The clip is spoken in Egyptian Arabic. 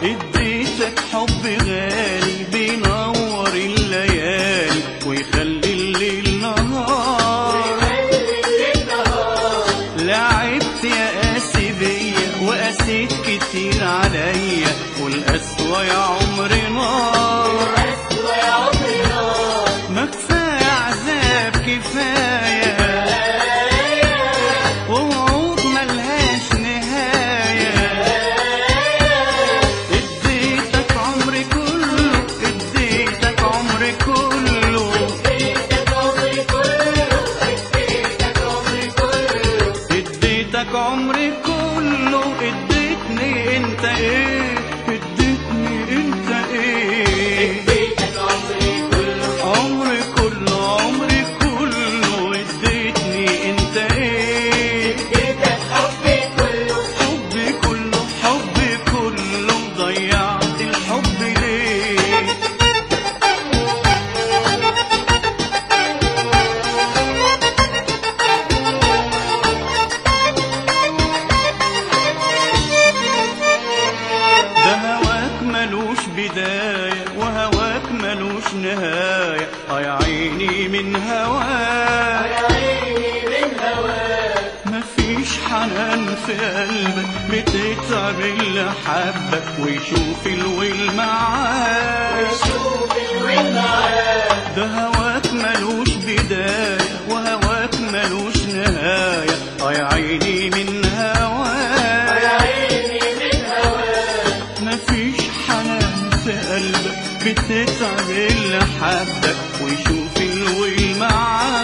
اديتك حب غالي بينور الليالي ويخلي الليل نهار لعبت يا قاسي بيا وقاسيت كتير عليا والقسوة يا عمري نار ما كفاية عذاب كفاية ووعود ملهاش نهاية اديتك عمري كله اديتك عمري كله اديتك عمري كله اديتني انت ايه اديتني انت ايه عمري كله عمري كله اديتني انت ايه حبي كله حبي كله ضيعت الحب ليه ده هواك ملوش بداية وهواك ملوش نهاية اه يا عيني من هواك مفيش حنان في قلبك بتتعب اللي حبك ويشوف الويل معاك ده هواك ملوش بداية وهواك ملوش نهاية اه يا عيني من هواك مفيش حنان في قلبك بتتعب اللي حبك ويشوف الويل معاك